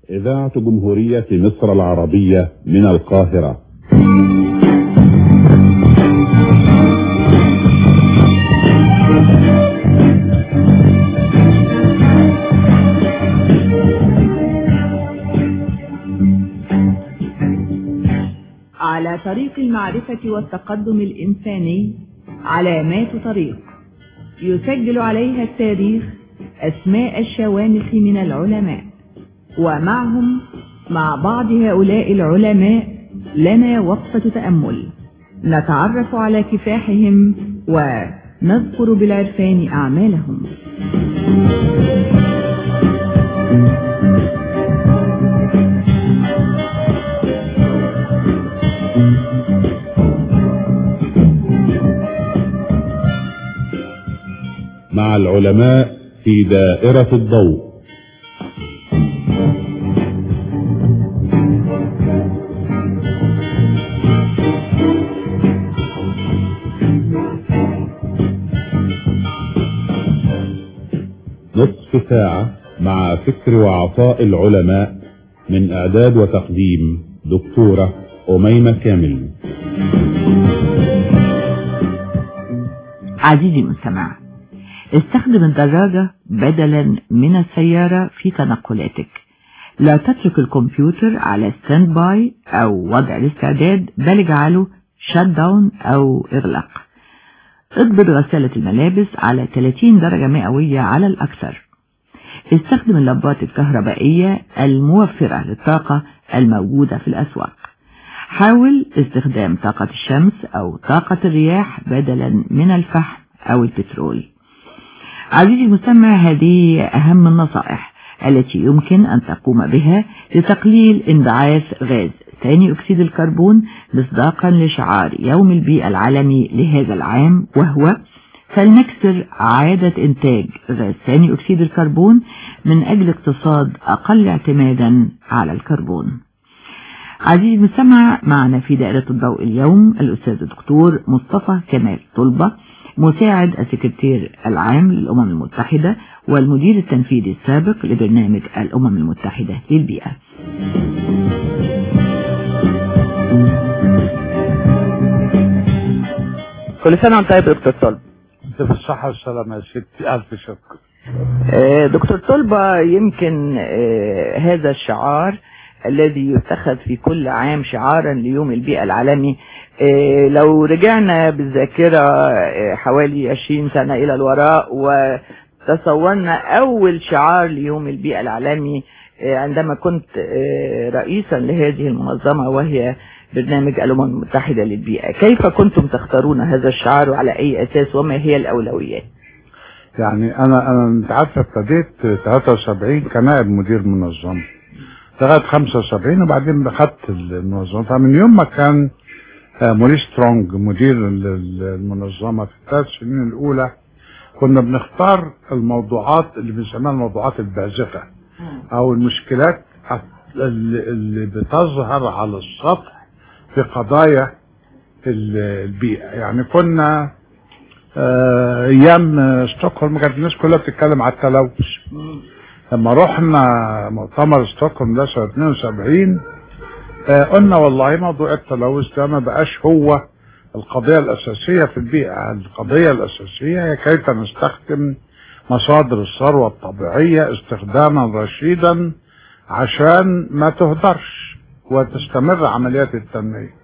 إذاعة جمهورية مصر العربية من القاهرة على طريق المعرفة والتقدم الإنساني علامات طريق يسجل عليها التاريخ أسماء الشوامخ من العلماء ومعهم مع بعض هؤلاء العلماء لنا وقفة تأمل نتعرف على كفاحهم ونذكر بالعرفان أعمالهم مع العلماء في دائرة الضوء نصف ساعة مع فكر وعطاء العلماء من إعداد وتقديم دكتورة أميمة كامل عزيزي المستمع استخدم الدراجة بدلا من السيارة في تنقلاتك لا تترك الكمبيوتر على ستاند باي أو وضع الاستعداد بل اجعله شت داون أو إغلاق اضبط غسالة الملابس على 30 درجة مئوية على الأكثر استخدم اللمبات الكهربائية الموفرة للطاقة الموجودة في الأسواق حاول استخدام طاقة الشمس أو طاقة الرياح بدلا من الفحم أو البترول عزيزي المستمع هذه أهم النصائح التي يمكن أن تقوم بها لتقليل انبعاث غاز ثاني أكسيد الكربون مصداقا لشعار يوم البيئة العالمي لهذا العام وهو فلنكسر عادة إنتاج غاز ثاني أكسيد الكربون من أجل اقتصاد أقل اعتمادا على الكربون عزيزي المستمع معنا في دائرة الضوء اليوم الأستاذ الدكتور مصطفى كمال طلبة مساعد السكرتير العام للأمم المتحدة والمدير التنفيذي السابق لبرنامج الأمم المتحدة للبيئة كل سنة وانت طيب يا دكتور طلب انت بالصحة والسلامة يا ستي ألف شكر آه، دكتور طلبة يمكن آه، هذا الشعار الذي يتخذ في كل عام شعارا ليوم البيئة العالمي آه، لو رجعنا بالذاكرة آه، حوالي 20 سنة إلى الوراء وتصورنا أول شعار ليوم البيئة العالمي آه، عندما كنت آه، رئيسا لهذه المنظمة وهي برنامج الأمم المتحدة للبيئة كيف كنتم تختارون هذا الشعار وعلى أي أساس وما هي الأولويات يعني أنا أنا أنت عارفة ابتديت 73 كنائب مدير منظمة لغاية 75 وبعدين خدت المنظمة فمن يوم ما كان آه، موري سترونج مدير ال- ال- المنظمة في الثلاث سنين الأولى كنا بنختار الموضوعات اللي بنسميها الموضوعات البازغة أو المشكلات اللي اللي بتظهر على السطح في قضايا ال- البيئة يعني كنا آه، ايام آه، ستوكهولم كانت الناس كلها بتتكلم على التلوث لما رحنا مؤتمر ستوكهولم ده سنه 72 آه، قلنا والله موضوع التلوث ده ما بقاش هو القضية الأساسية في البيئة القضية الأساسية هي كيف نستخدم مصادر الثروة الطبيعية استخداما رشيدا عشان ما تهدرش وتستمر عمليات التنمية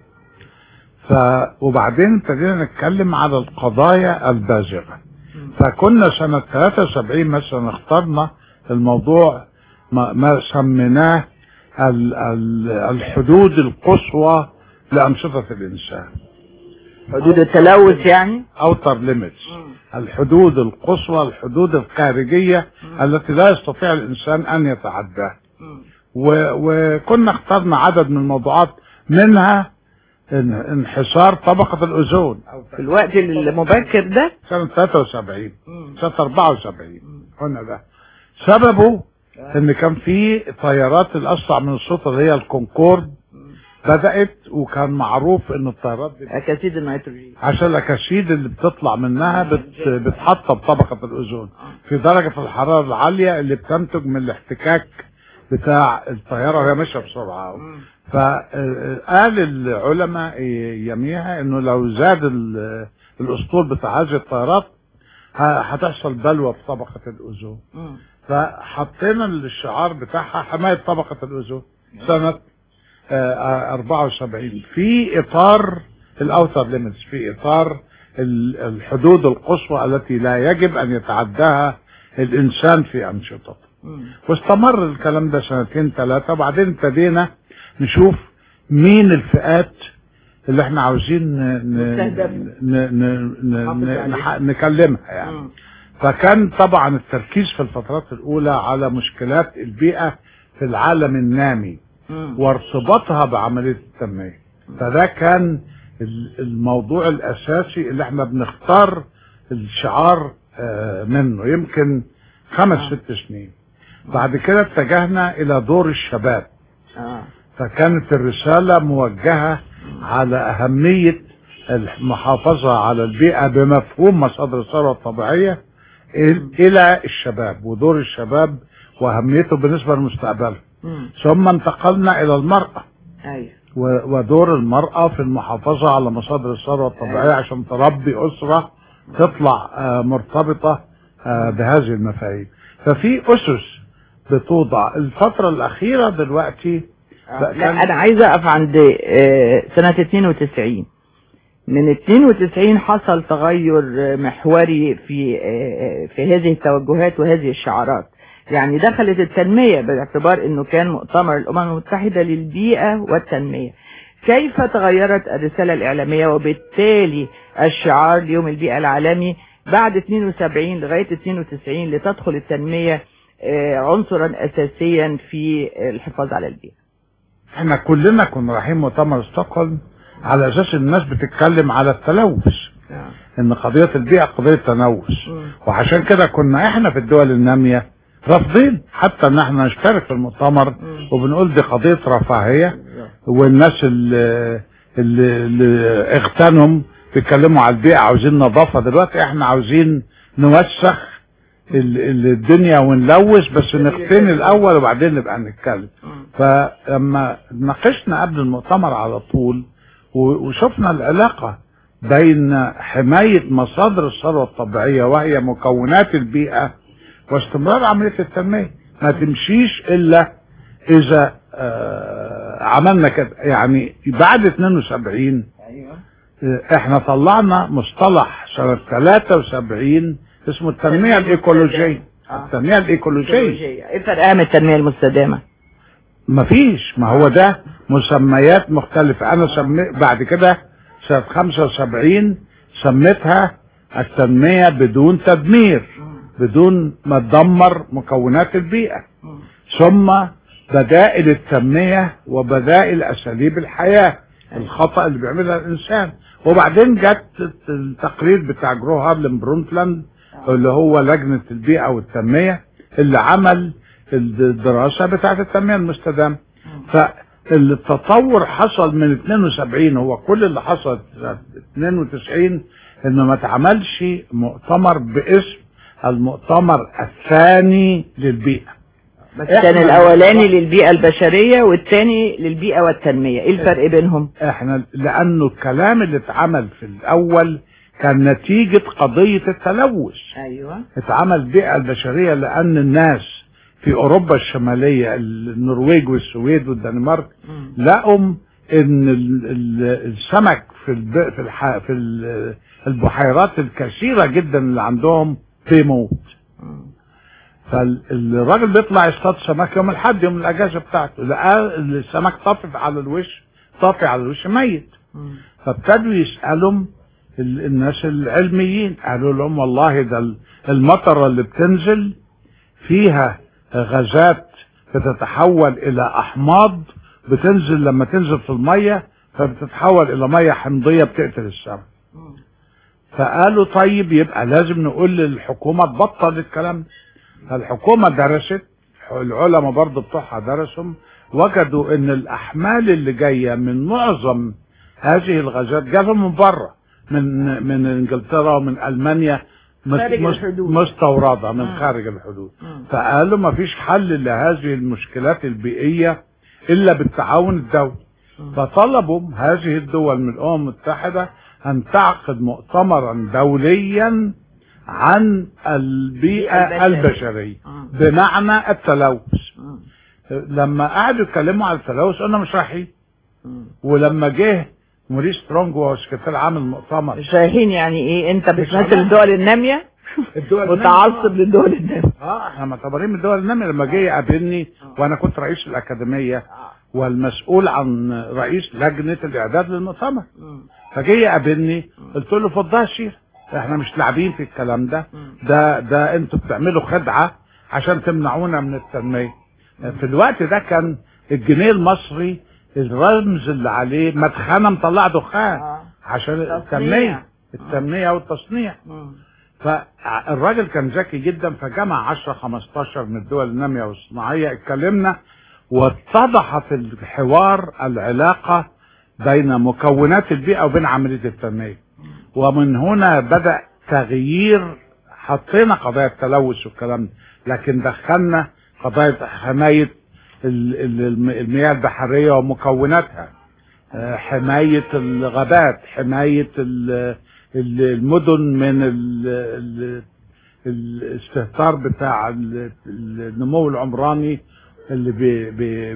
ف وبعدين ابتدينا نتكلم على القضايا البازغة فكنا سنة 73 مثلا اخترنا الموضوع ما, ما سميناه ال- ال- الحدود القصوى لأنشطة الإنسان حدود التلوث يعني اوتر ليميتس الحدود القصوى الحدود الخارجية التي لا يستطيع الإنسان أن يتعداها و- وكنا اخترنا عدد من الموضوعات منها ان- انحسار طبقة الأوزون في الوقت المبكر ده سنة 73 سنة 74 قلنا ده سببه ان كان في طيارات الاسرع من الصوت اللي هي الكونكورد بدأت وكان معروف ان الطيارات دي أكاسيد النيتروجين عشان الاكاسيد اللي بتطلع منها بت بتحطم طبقة الاوزون في درجة الحرارة العالية اللي بتنتج من الاحتكاك بتاع الطياره وهي ماشيه بسرعه فقال العلماء يميها انه لو زاد ال- الاسطول بتاع هذه الطيارات ه- هتحصل بلوى في طبقه الاوزون مم. فحطينا الشعار بتاعها حمايه طبقه الاوزون سنه آه، 74 في اطار الاوتر ليميتس في اطار ال- الحدود القصوى التي لا يجب ان يتعداها الانسان في انشطته مم. واستمر الكلام ده سنتين ثلاثة وبعدين ابتدينا نشوف مين الفئات اللي احنا عاوزين ن- مستهدفة. ن- ن- ن- نحافظ ن- عليها. نح- نكلمها يعني مم. فكان طبعا التركيز في الفترات الأولى على مشكلات البيئة في العالم النامي مم. وارتباطها بعملية التنمية فده كان ال- الموضوع الأساسي اللي احنا بنختار الشعار آه، منه يمكن خمس آه. ست سنين بعد كده اتجهنا إلى دور الشباب آه. فكانت الرسالة موجهة على أهمية المحافظة على البيئة بمفهوم مصادر الثروة الطبيعية إل- إلى الشباب ودور الشباب وأهميته بالنسبة لمستقبله مم. ثم انتقلنا إلى المرأة ايوه و- ودور المرأة في المحافظة على مصادر الثروة الطبيعية أيوة. عشان تربي أسرة تطلع آه، مرتبطة آه، بهذه المفاهيم ففي أسس بتوضع الفترة الأخيرة دلوقتي آه. لا، كان- لا انا عايزه اقف عند آه، سنه 92 من 92 حصل تغير آه، محوري في آه، في هذه التوجهات وهذه الشعارات يعني دخلت التنمية باعتبار انه كان مؤتمر الامم المتحدة للبيئة والتنمية كيف تغيرت الرسالة الاعلامية وبالتالي الشعار ليوم البيئة العالمي بعد 72 لغاية 92 لتدخل التنمية آه، عنصرا اساسيا في الحفاظ على البيئة احنا كلنا كنا رايحين مؤتمر ستوكهولم على اساس الناس بتتكلم على التلوث ان قضية البيئة قضية تلوث مم. وعشان كده كنا احنا في الدول النامية رافضين حتى ان احنا نشترك في المؤتمر مم. وبنقول دي قضية رفاهية والناس اللي, اللي, اللي اغتنم بيتكلموا على البيئة عاوزين نظافة دلوقتي احنا عاوزين نوسخ ال- ال- الدنيا ونلوث بس نغتني الاول وبعدين نبقى نتكلم مم. فلما ناقشنا قبل المؤتمر على طول و- وشفنا العلاقة بين حماية مصادر الثروة الطبيعية وهي مكونات البيئة واستمرار عملية التنمية ما تمشيش إلا إذا آه، عملنا كده يعني بعد 72 ايوه آه، احنا طلعنا مصطلح سنة 73 اسمه التنمية الإيكولوجية آه. التنمية الإيكولوجية ايه فرقها من التنمية المستدامة مفيش ما هو ده مسميات مختلفة انا سمي بعد كده سنة 75 سميتها التنمية بدون تدمير بدون ما تدمر مكونات البيئة ثم بدائل التنمية وبدائل اساليب الحياة الخطأ اللي بيعملها الانسان وبعدين جت التقرير بتاع جرو هارلم برونتلاند اللي هو لجنة البيئة والتنمية اللي عمل الدراسة بتاعت التنمية المستدامة فالتطور حصل من 72 هو كل اللي حصل في 92 انه ما اتعملش مؤتمر باسم المؤتمر الثاني للبيئة بس إحنا- كان الاولاني للبيئة البشرية والتاني للبيئة والتنمية ايه الفرق بينهم احنا لانه الكلام اللي اتعمل في الاول كان نتيجة قضية التلوث ايوه اتعمل بيئة البشرية لان الناس في اوروبا الشمالية النرويج والسويد والدنمارك لقوا ان ال- ال- السمك في الب... في, الح... في ال- البحيرات الكثيرة جدا اللي عندهم بيموت فالراجل بيطلع يصطاد سمك يوم الاحد يوم الاجازة بتاعته لقى السمك طافي على الوش طافي على الوش ميت فابتدوا يسألهم ال- الناس العلميين قالوا لهم والله ده ال- المطرة اللي بتنزل فيها غازات بتتحول الى احماض بتنزل لما تنزل في المية فبتتحول الى مية حمضية بتقتل السمك فقالوا طيب يبقى لازم نقول للحكومة تبطل الكلام ده فالحكومة درست العلماء برضه بتوعها درسهم وجدوا ان الاحمال اللي جاية من معظم هذه الغازات جايه من بره من من انجلترا ومن المانيا مس- خارج مس- الحدود. مستوردة من مم. خارج الحدود مم. فقالوا ما فيش حل لهذه المشكلات البيئية إلا بالتعاون الدولي مم. فطلبوا هذه الدول من الأمم المتحدة أن تعقد مؤتمرا دوليا عن البيئة البشرية. البشرية مم. بمعنى التلوث مم. لما قعدوا يتكلموا عن التلوث قلنا مش رايحين مم. ولما جه موريس سترونج وهو سكرتير عام المؤتمر مش رايحين يعني ايه انت مش بتمثل عمال. الدول النامية الدول متعصب للدول النامية اه احنا معتبرين من الدول النامية لما جه يقابلني وانا كنت رئيس الاكاديمية والمسؤول عن رئيس لجنة الاعداد للمؤتمر مم. فجه يقابلني قلت له فضها شيخ احنا مش لاعبين في الكلام ده مم. ده ده انتوا بتعملوا خدعة عشان تمنعونا من التنمية في الوقت ده كان الجنيه المصري الرمز اللي عليه مدخنة مطلع دخان آه. عشان تصنيع. التنمية التنمية والتصنيع مم. فالراجل كان ذكي جدا فجمع 10 15 من الدول النامية والصناعية اتكلمنا واتضح في الحوار العلاقة بين مكونات البيئة وبين عملية التنمية ومن هنا بدأ تغيير حطينا قضايا التلوث والكلام ده لكن دخلنا قضايا حماية ال- ال- المياه البحرية ومكوناتها آه، حماية الغابات حماية ال- ال- المدن من ال- ال- الاستهتار بتاع ال- النمو العمراني اللي بي بي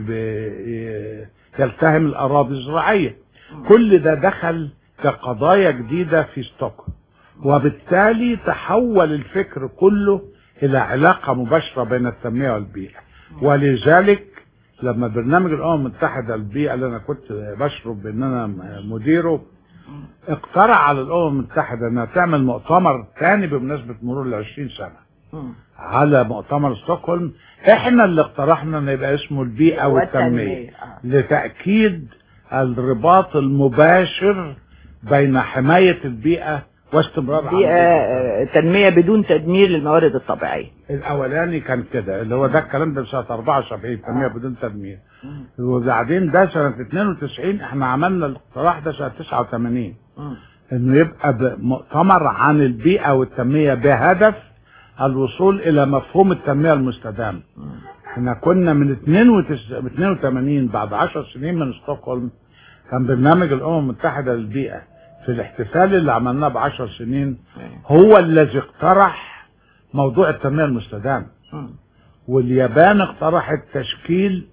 بي يلتهم الأراضي الزراعية كل ده دخل كقضايا جديدة في ستوكهولم وبالتالي تحول الفكر كله إلى علاقة مباشرة بين التنمية والبيئة ولذلك لما برنامج الأمم المتحدة البيئة اللي أنا كنت بشرب بأن أنا مديره اقترح على الأمم المتحدة أنها تعمل مؤتمر تاني بمناسبة مرور ال 20 سنة مم. على مؤتمر ستوكهولم احنا اللي اقترحنا ان يبقى اسمه البيئة والتنمية والتنمية. آه. لتأكيد الرباط المباشر بين حماية البيئة واستمرار بيئة عملية آه، تنمية بدون تدمير للموارد الطبيعية الاولاني كان كده اللي هو ده الكلام ده سنه 74 تنميه بدون تنميه وبعدين ده سنه 92 احنا عملنا الاقتراح ده سنه 89 مم. انه يبقى ب- مؤتمر عن البيئه والتنميه بهدف الوصول الى مفهوم التنميه المستدامه احنا كنا من 82 82 بعد 10 سنين من ستوكهولم كان برنامج الامم المتحده للبيئه في الاحتفال اللي عملناه ب 10 سنين هو الذي اقترح موضوع التنميه المستدامه مم. واليابان اقترحت تشكيل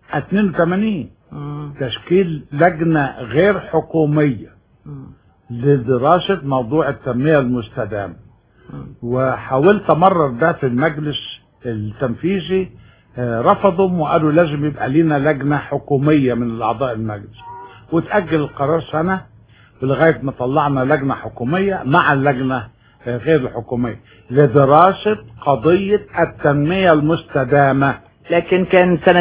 82 مم. تشكيل لجنه غير حكوميه مم. لدراسه موضوع التنميه المستدامه مم. وحاولت امرر ده في المجلس التنفيذي آه، رفضوا وقالوا لازم يبقى لينا لجنه حكوميه من الاعضاء المجلس وتاجل القرار سنه لغايه ما طلعنا لجنه حكوميه مع اللجنه آه، غير الحكوميه لدراسه قضيه التنميه المستدامه لكن كان سنة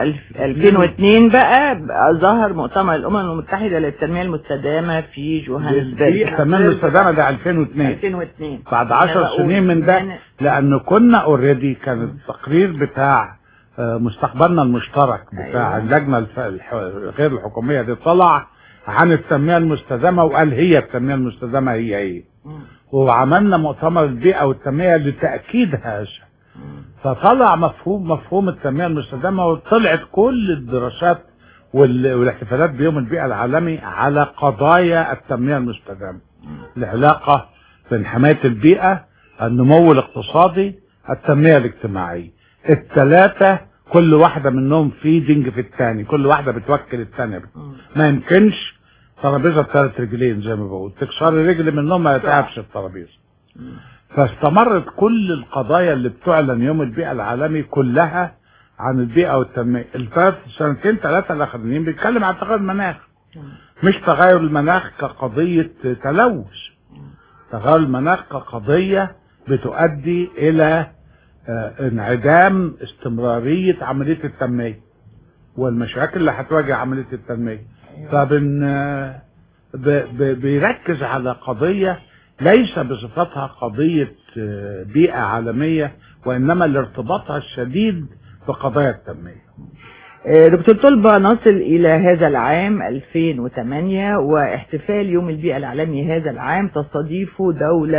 2002 بقى, بقى ظهر مؤتمر الأمم المتحدة للتنمية المستدامة في جوهانسبرج التنميه المستدامه ده 2002 2002 بعد أنا عشر بقول سنين من ده إن- لان كنا اوريدي كان التقرير بتاع آه، مستقبلنا المشترك بتاع أيوة. اللجنه الف- الح- غير الحكوميه دي طلع عن التنميه المستدامه وقال هي التنميه المستدامه هي ايه مم. وعملنا مؤتمر البيئه والتنميه لتاكيد هذا مم. فطلع مفهوم مفهوم التنميه المستدامه وطلعت كل الدراسات وال- والاحتفالات بيوم البيئه العالمي على قضايا التنميه المستدامه العلاقه بين حمايه البيئه النمو الاقتصادي التنميه الاجتماعيه الثلاثه كل واحده منهم فيدنج في الثاني كل واحده بتوكل الثانيه مم. ما يمكنش ترابيزه بثلاث رجلين زي ما بقول تكسري رجل منهم ما يتعبش الترابيزه فاستمرت كل القضايا اللي بتعلن يوم البيئة العالمي كلها عن البيئة والتنمية الثلاث سنتين ثلاثة الأخرانيين بيتكلم عن تغير المناخ مش تغير المناخ كقضية تلوث تغير المناخ كقضية بتؤدي إلى آه، انعدام استمرارية عملية التنمية والمشاكل اللي هتواجه عملية التنمية فبن آه، ب- ب- بيركز على قضية ليس بصفتها قضية آه، بيئة عالمية وإنما لارتباطها الشديد بقضايا التنمية آه، دكتور طلبة نصل إلى هذا العام 2008 واحتفال يوم البيئة العالمي هذا العام تستضيفه دولة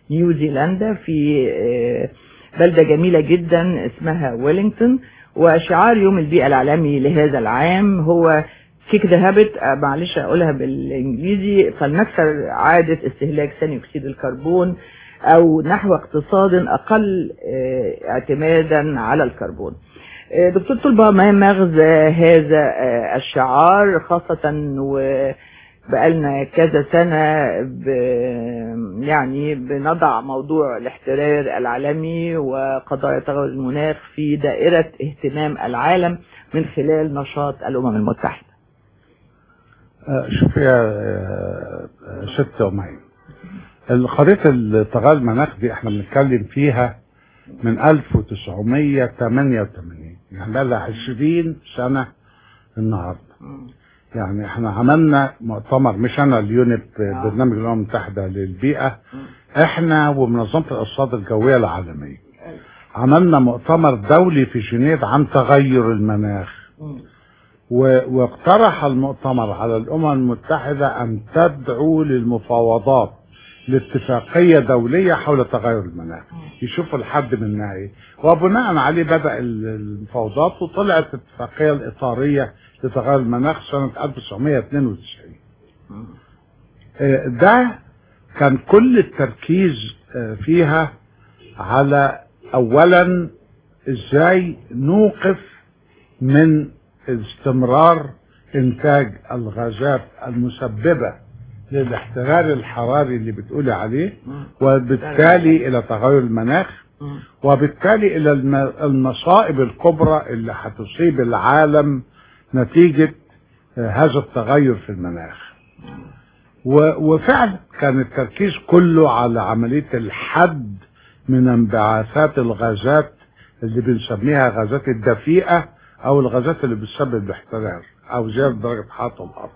نيوزيلندا في آه، بلدة جميلة جدا اسمها ويلينغتون وشعار يوم البيئة العالمي لهذا العام هو كيك ذا هابت معلش اقولها بالانجليزي فلنكسر عادة استهلاك ثاني اكسيد الكربون او نحو اقتصاد اقل آه، اعتمادا على الكربون آه، دكتور طلبة ما مغزى هذا آه، الشعار خاصة وبقالنا كذا سنة ب يعني بنضع موضوع الاحترار العالمي وقضايا تغير المناخ في دائرة اهتمام العالم من خلال نشاط الأمم المتحدة آه، شوف يا آه، آه، ست أمين قضية التغير المناخ دي احنا بنتكلم فيها من 1988 يعني بقى لها 20 سنة النهارده يعني احنا عملنا مؤتمر مش انا اليونت برنامج الامم المتحده للبيئه احنا ومنظمه الارصاد الجويه العالميه عملنا مؤتمر دولي في جنيف عن تغير المناخ و- واقترح المؤتمر على الامم المتحده ان تدعو للمفاوضات لاتفاقيه دوليه حول تغير المناخ يشوفوا الحد منها ايه وبناء عليه بدا ال- المفاوضات وطلعت الاتفاقيه الاطاريه لتغير المناخ سنه 1992 آه، ده كان كل التركيز آه، فيها على اولا ازاي نوقف من استمرار انتاج الغازات المسببه للاحترار الحراري اللي بتقولي عليه وبالتالي الى تغير المناخ وبالتالي الى الم- المصائب الكبرى اللي هتصيب العالم نتيجه آه، هذا التغير في المناخ و- وفعلا كان التركيز كله على عمليه الحد من انبعاثات الغازات اللي بنسميها غازات الدفيئه او الغازات اللي بتسبب الاحترار او زياده درجه حراره الارض.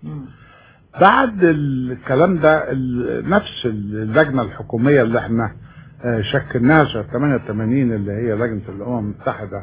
بعد الكلام ده ال- نفس اللجنه الحكوميه اللي احنا آه، شكلناها سنه 88 اللي هي لجنه الامم المتحده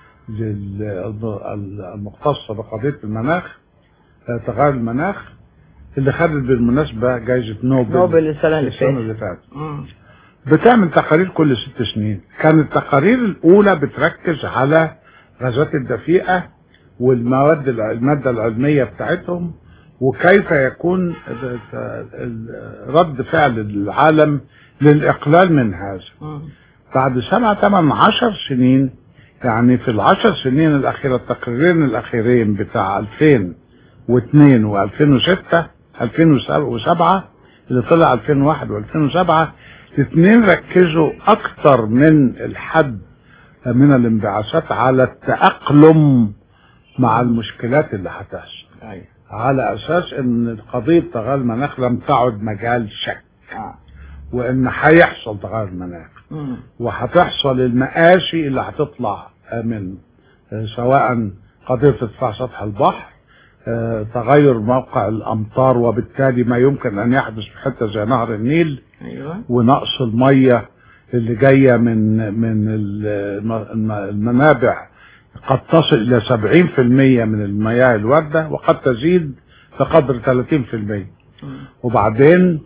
لل- المختصه بقضيه المناخ آه، تغير المناخ اللي خدت بالمناسبه جائزه نوبل نوبل السنة اللي السنه فاتت. اللي فاتت مم. بتعمل تقارير كل ست سنين كانت التقارير الأولى بتركز على غازات الدفيئة والمواد الع- المادة العلمية بتاعتهم وكيف يكون ال- ال- رد فعل العالم للإقلال من هذا مم. بعد سبعة ثمان عشر سنين يعني في العشر سنين الأخيرة التقريرين الأخيرين بتاع 2002 و2006 2007 اللي طلع 2001 و2007 الاثنين ركزوا أكتر من الحد من الانبعاثات على التأقلم مع المشكلات اللي هتحصل أيوة. على أساس إن قضية تغير المناخ لم تعد مجال شك آه. وإن هيحصل تغير المناخ مم. وهتحصل المآسي اللي هتطلع من آه، سواء قضية ارتفاع سطح البحر آه، تغير موقع الأمطار وبالتالي ما يمكن أن يحدث في حتة زي نهر النيل أيوة ونقص المية اللي جاية من من الم- الم- المنابع قد تصل إلى 70% من المياه الواردة وقد تزيد بقدر 30% وبعدين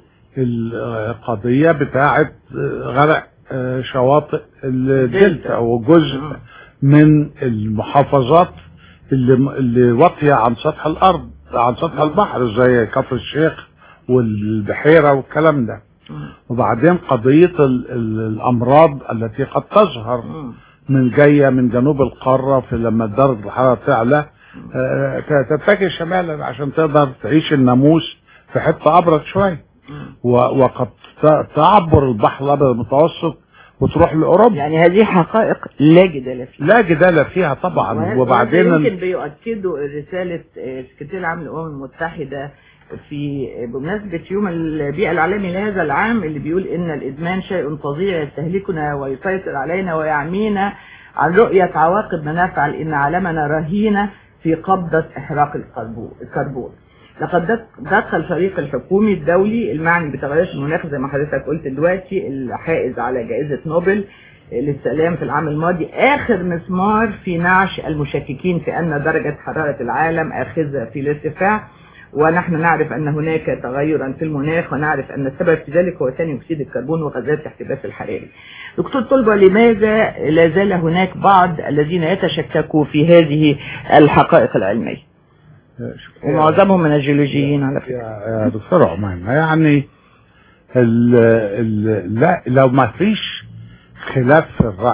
القضية بتاعت غرق آه، شواطئ الدلتا او جزء من المحافظات اللي اللي واطية عن سطح الارض عن سطح البحر زي كفر الشيخ والبحيرة والكلام ده وبعدين قضية ال- ال- الامراض التي قد تظهر مم. من جايه من جنوب القاره في لما درجه الحراره تعلى آه، ت- تتجه شمالا عشان تقدر تعيش الناموس في حته ابرد شويه و- وقد ت- تعبر البحر الابيض المتوسط وتروح لاوروبا يعني هذه حقائق لا جدال فيها لا جدال فيها طبعا وهذا وبعدين يمكن ال- بيؤكدوا رسالة آه، السكرتير العام للأمم المتحدة في بمناسبة يوم البيئة العالمي لهذا العام اللي بيقول إن الإدمان شيء فظيع يستهلكنا ويسيطر علينا ويعمينا عن رؤية عواقب منافع لأن عالمنا رهينة في قبضة إحراق الكربو- الكربون لقد دك- دخل الفريق الحكومي الدولي المعني بتغير المناخ زي ما حضرتك قلت دلوقتي الحائز على جائزة نوبل للسلام في العام الماضي آخر مسمار في نعش المشككين في أن درجة حرارة العالم آخذة في الارتفاع ونحن نعرف أن هناك تغيرا في المناخ ونعرف أن السبب في ذلك هو ثاني أكسيد الكربون وغازات الاحتباس الحراري دكتور طلبة لماذا لا زال هناك بعض الذين يتشككوا في هذه الحقائق العلمية ومعظمهم من الجيولوجيين على فكرة يا يا دكتور عميمة يعني ال ال لا لو ما فيش خلاف في الرأي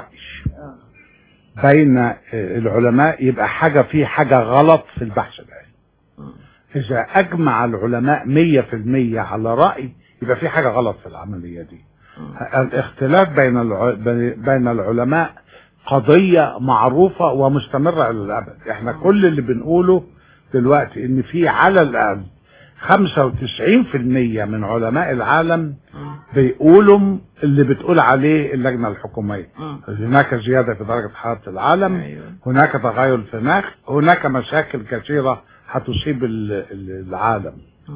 بين العلماء يبقى حاجة في حاجة غلط في البحث العلمي إذا أجمع العلماء مية في المية على رأي يبقى في حاجة غلط في العملية دي الاختلاف بين الع... بين العلماء قضية معروفة ومستمرة إلى الأبد احنا كل اللي بنقوله دلوقتي ان في على الأقل 95% من علماء العالم بيقولوا اللي بتقول عليه اللجنة الحكومية هناك زيادة في درجة حرارة العالم أيوة. هناك تغير في المناخ هناك مشاكل كثيرة هتصيب ال- ال- العالم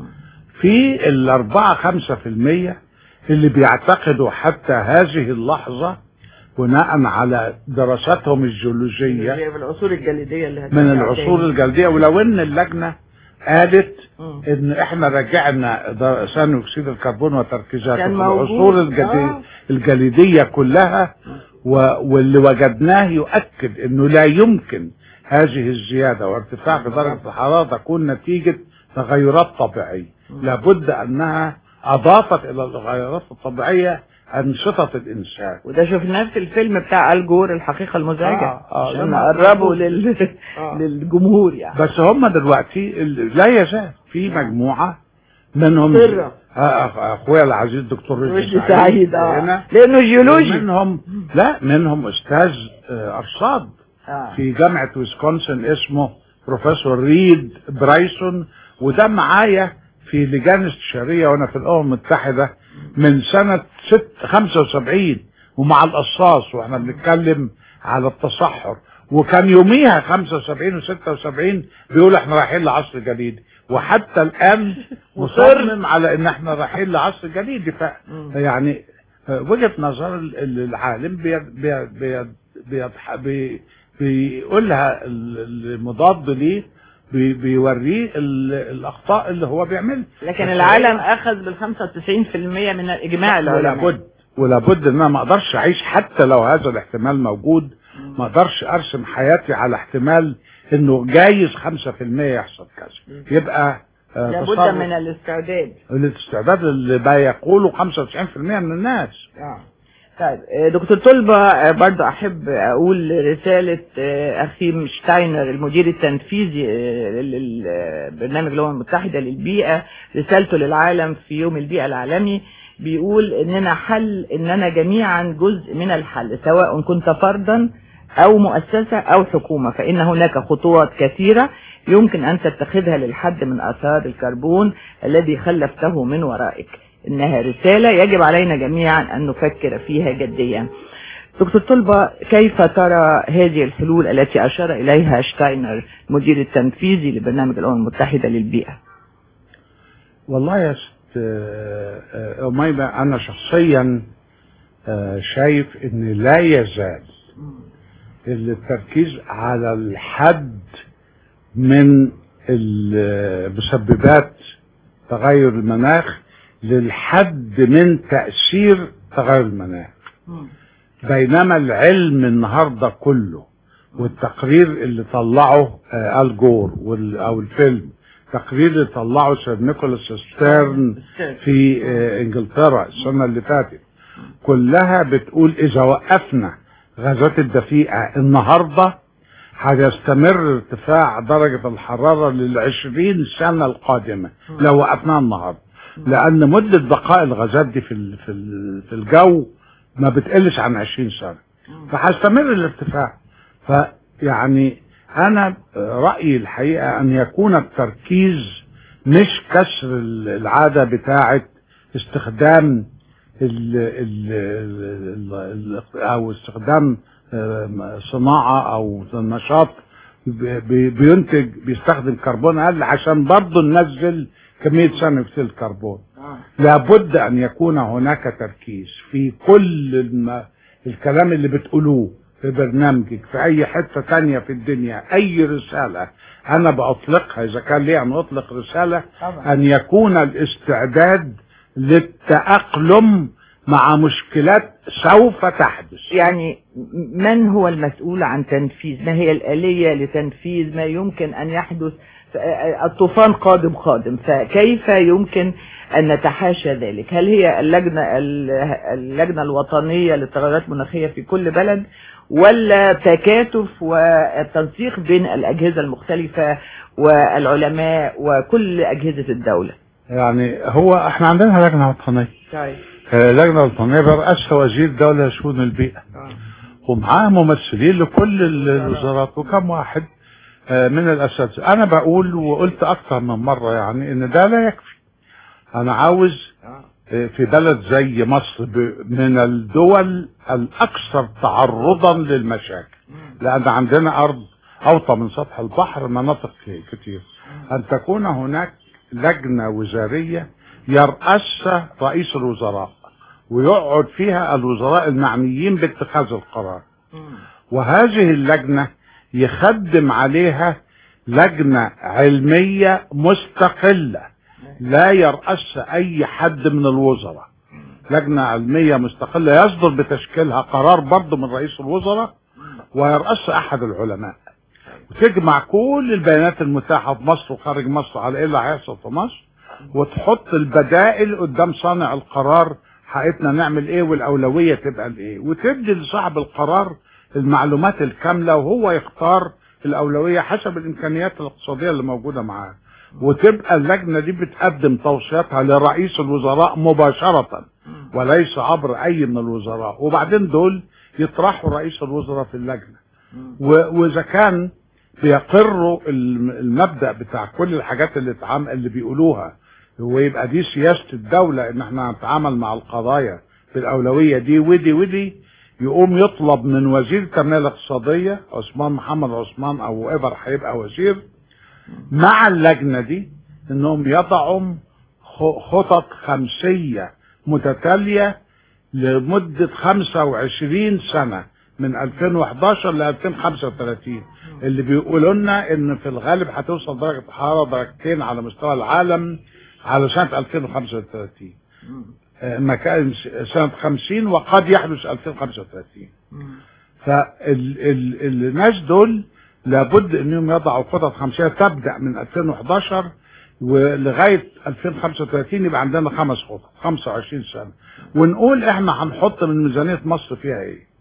في الأربعة خمسة في المية اللي بيعتقدوا حتى هذه اللحظة بناء على دراساتهم الجيولوجية في العصور الجليدية اللي من هترجع العصور تاني. الجليدية ولو ان اللجنة قالت مم. ان احنا رجعنا در- ثاني اكسيد الكربون وتركيزاته في كان موجود. العصور الجدي- آه. الجليدية كلها و... واللي وجدناه يؤكد انه لا يمكن هذه الزيادة وارتفاع في درجة الحرارة تكون نتيجة تغيرات طبيعية لابد انها اضافت الى التغيرات الطبيعية انشطة الانسان وده شفناه في الفيلم بتاع الجور الحقيقة المزعجة آه، آه، عشان لما- نقربه لل... آه. للجمهور يعني بس هم دلوقتي ال- لا يزال في مجموعة منهم سرة. آه، أخ- اخويا العزيز دكتور رشدي رشدي سعيد اه هنا لانه جيولوجي منهم لا منهم استاذ آه، ارصاد آه. في جامعة ويسكونسن اسمه بروفيسور ريد برايسون وده معايا في لجان استشارية وانا في الامم المتحدة من سنة ست خمسة وسبعين ومع القصاص واحنا بنتكلم على التصحر وكان يوميها 75 و76 بيقول احنا رايحين لعصر جديد وحتى الان مصمم على ان احنا رايحين لعصر جديد ف يعني آه، وجهة نظر ال- ال- العالم بي بي بي بيضح- بي بيقولها ال- المضاد ليه بي بيوريه ال- الاخطاء اللي هو بيعملها لكن بس العالم اخذ بال 95% من اجماع العلماء ولابد ولابد ان انا ما اقدرش اعيش حتى لو هذا الاحتمال موجود ما اقدرش ارسم حياتي على احتمال انه جايز 5% يحصل كذا يبقى آه، لابد تصرف من الاستعداد الاستعداد اللي بقى يقوله 95% من الناس آه. طيب آه، دكتور طلبة آه، برضه أحب أقول رسالة آه، أخي شتاينر المدير التنفيذي آه، للبرنامج الأمم المتحدة للبيئة رسالته للعالم في يوم البيئة العالمي بيقول إننا حل إننا جميعا جزء من الحل سواء كنت فردا أو مؤسسة أو حكومة فإن هناك خطوات كثيرة يمكن أن تتخذها للحد من آثار الكربون الذي خلفته من ورائك إنها رسالة يجب علينا جميعا أن نفكر فيها جديا دكتور طلبة كيف ترى هذه الحلول التي أشار إليها شتاينر المدير التنفيذي لبرنامج الأمم المتحدة للبيئة والله يا ست آه، آه، أميمة أنا شخصيا آه، شايف إن لا يزال التركيز على الحد من المسببات تغير المناخ للحد من تأثير تغير المناخ بينما العلم النهارده كله والتقرير اللي طلعه آه، آل جور وال- او الفيلم تقرير اللي طلعه سير نيكولاس ستيرن في آه، انجلترا السنه اللي فاتت كلها بتقول اذا وقفنا غازات الدفيئه النهارده هيستمر ارتفاع درجة الحرارة للعشرين سنة القادمة لو وقفناها النهاردة لأن مدة بقاء الغازات دي في ال- في ال- في الجو ما بتقلش عن 20 سنة فهيستمر الارتفاع فيعني أنا رأيي الحقيقة أن يكون التركيز مش كسر ال- العادة بتاعة استخدام ال ال ال ال او استخدام آه، صناعة او نشاط بي- بي- بينتج بيستخدم كربون اقل عشان برضه ننزل كمية ثاني اكسيد الكربون لابد ان يكون هناك تركيز في كل الم... الكلام اللي بتقولوه في برنامجك في اي حتة تانية في الدنيا اي رسالة انا باطلقها اذا كان لي ان اطلق رسالة طبعا ان يكون الاستعداد للتأقلم مع مشكلات سوف تحدث يعني من هو المسؤول عن تنفيذ ما هي الآلية لتنفيذ ما يمكن أن يحدث الطوفان قادم قادم فكيف يمكن أن نتحاشى ذلك هل هي اللجنة اللجنة الوطنية للتغيرات المناخية في كل بلد ولا تكاتف والتنسيق بين الأجهزة المختلفة والعلماء وكل أجهزة الدولة يعني هو احنا عندنا لجنة وطنية طيب آه، لجنة وطنية برئاسها وزير دولة شؤون البيئة ومعاه ممثلين لكل ال- الوزارات وكم واحد آه، من الاساتذه انا بقول وقلت اكثر من مره يعني ان ده لا يكفي انا عاوز آه، في بلد زي مصر ب- من الدول الاكثر تعرضا للمشاكل لان عندنا ارض اوطى من سطح البحر مناطق كتير ان تكون هناك لجنه وزاريه يرأسها رئيس الوزراء ويقعد فيها الوزراء المعنيين باتخاذ القرار وهذه اللجنة يخدم عليها لجنة علمية مستقلة لا يرأسها أي حد من الوزراء لجنة علمية مستقلة يصدر بتشكيلها قرار برضه من رئيس الوزراء ويرأسها أحد العلماء وتجمع كل البيانات المتاحة في مصر وخارج مصر على إيه اللي هيحصل في مصر وتحط البدائل قدام صانع القرار حقيقتنا نعمل ايه والاولويه تبقى لايه وتدي لصاحب القرار المعلومات الكامله وهو يختار الاولويه حسب الامكانيات الاقتصاديه اللي موجوده معاه وتبقى اللجنه دي بتقدم توصياتها لرئيس الوزراء مباشره وليس عبر اي من الوزراء وبعدين دول يطرحوا رئيس الوزراء في اللجنه و- واذا كان بيقروا الم- المبدا بتاع كل الحاجات اللي اتعمل اللي بيقولوها ويبقى دي سياسه الدوله ان احنا نتعامل مع القضايا بالاولويه دي ودي ودي يقوم يطلب من وزير التنميه الاقتصاديه عثمان محمد عثمان او ايفر هيبقى وزير مع اللجنه دي انهم يضعوا خ- خطط خمسيه متتاليه لمده 25 سنه من 2011 ل 2035 اللي بيقولوا لنا ان في الغالب هتوصل درجه الحراره درجتين على مستوى العالم على سنه 2035 آه، مكان س- سنه 50 وقد يحدث 2035 فالناس دول لابد انهم يضعوا خطط خمسيه تبدا من 2011 ولغايه 2035 يبقى عندنا خمس خطط 25 سنه ونقول احنا هنحط من ميزانيه مصر فيها ايه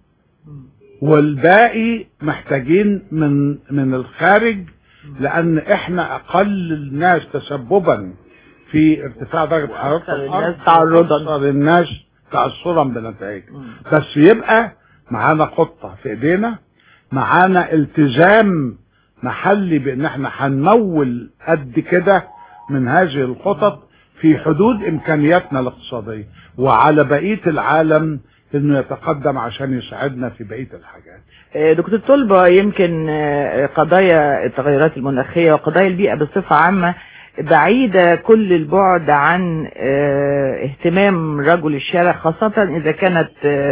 والباقي محتاجين من من الخارج لان احنا اقل الناس تسببا في ارتفاع درجه حراره وأكثر الارض الناس تعرضاً. وأكثر الناس تاثرا بنتائج بس يبقى معانا خطه في ايدينا معانا التزام محلي بان احنا هنمول قد كده من هذه الخطط في حدود امكانياتنا الاقتصاديه وعلى بقيه العالم انه يتقدم عشان يساعدنا في بقيه الحاجات آه، دكتور طلبة يمكن آه، قضايا التغيرات المناخية وقضايا البيئة بصفة عامة بعيدة كل البعد عن آه، اهتمام رجل الشارع خاصة إذا كانت آه،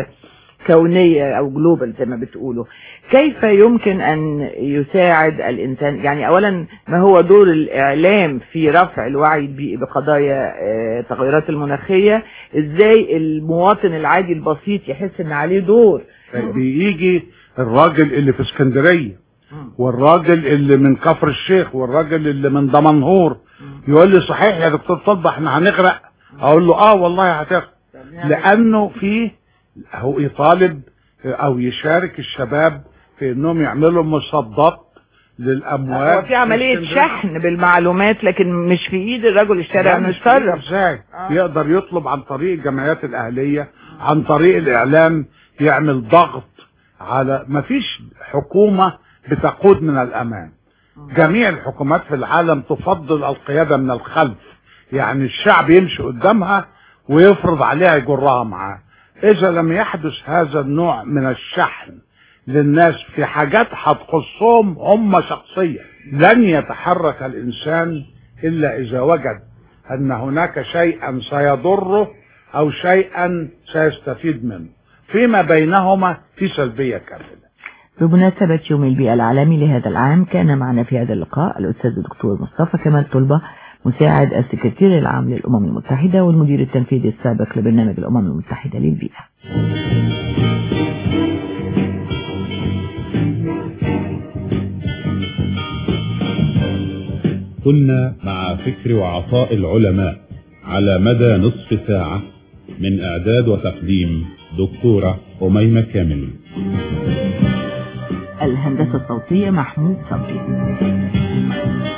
كونية أو جلوبال زي ما بتقولوا كيف يمكن أن يساعد الإنسان يعني أولا ما هو دور الإعلام في رفع الوعي البيئي بقضايا آه، التغيرات المناخية إزاي المواطن العادي البسيط يحس أن عليه دور بيجي الراجل اللي في اسكندريه والراجل اللي من كفر الشيخ والراجل اللي من دمنهور يقول لي صحيح يا دكتور طلبة احنا هنغرق اقول له اه والله هتغرق لانه في هو يطالب او يشارك الشباب في انهم يعملوا مصدات للاموال هو في عملية اسكندرية. شحن بالمعلومات لكن مش في ايد الرجل الشارع لا، انه مش يتصرف ازاي آه. يقدر يطلب عن طريق الجمعيات الاهليه عن طريق الاعلام يعمل ضغط على ما فيش حكومه بتقود من الامام جميع الحكومات في العالم تفضل القياده من الخلف يعني الشعب يمشي قدامها ويفرض عليها يجرها معاه اذا لم يحدث هذا النوع من الشحن للناس في حاجات هتخصهم هم شخصيا لن يتحرك الانسان الا اذا وجد ان هناك شيئا سيضره او شيئا سيستفيد منه فيما بينهما في سلبيه كامله بمناسبة يوم البيئة العالمي لهذا العام كان معنا في هذا اللقاء الأستاذ الدكتور مصطفى كمال طلبة مساعد السكرتير العام للأمم المتحدة والمدير التنفيذي السابق لبرنامج الأمم المتحدة للبيئة كنا مع فكر وعطاء العلماء على مدى نصف ساعة من إعداد وتقديم دكتورة أميمة كامل الهندسة الصوتية محمود صبري